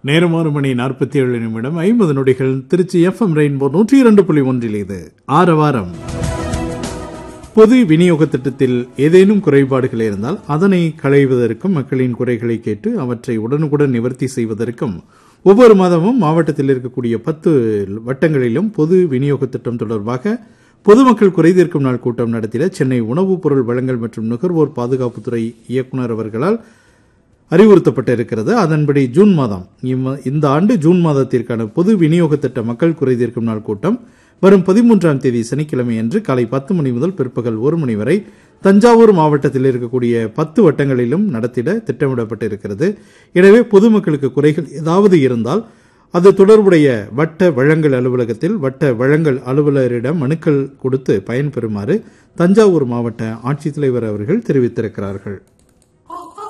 நேரம் ஆறு மணி நாற்பத்தி ஏழு நிமிடம் ஐம்பது நொடிகள் திருச்சி எஃப்எம் ரெயின்போ நூற்றி இரண்டு புள்ளி ஒன்றில் இது ஆரவாரம் பொது விநியோக திட்டத்தில் ஏதேனும் குறைபாடுகள் இருந்தால் அதனை களைவதற்கும் மக்களின் குறைகளை கேட்டு அவற்றை உடனுக்குடன் நிவர்த்தி செய்வதற்கும் ஒவ்வொரு மாதமும் மாவட்டத்தில் இருக்கக்கூடிய பத்து வட்டங்களிலும் பொது விநியோக திட்டம் தொடர்பாக பொதுமக்கள் குறைதீர்க்கும் நாள் கூட்டம் நடத்திட சென்னை உணவுப் பொருள் வழங்கல் மற்றும் நுகர்வோர் பாதுகாப்புத்துறை இயக்குநர் அவர்களால் அறிவுறுத்தப்பட்டிருக்கிறது அதன்படி ஜூன் மாதம் இம்ம- இந்த ஆண்டு ஜூன் மாதத்திற்கான பொது விநியோக திட்ட மக்கள் குறைதீர்க்கும் நாள் கூட்டம் வரும் பதிமூன்றாம் தேதி சனிக்கிழமை அன்று காலை பத்து மணி முதல் பிற்பகல் ஒரு மணி வரை தஞ்சாவூர் மாவட்டத்தில் இருக்கக்கூடிய பத்து வட்டங்களிலும் நடத்திட திட்டமிடப்பட்டிருக்கிறது எனவே பொதுமக்களுக்கு குறைகள் ஏதாவது இருந்தால் அது தொடர்புடைய வட்ட வழங்கல் அலுவலகத்தில் வட்ட வழங்கல் அலுவலரிடம் மனுக்கள் கொடுத்து பயன்பெறுமாறு தஞ்சாவூர் மாவட்ட ஆட்சித்தலைவர் அவர்கள் தெரிவித்திருக்கிறார்கள்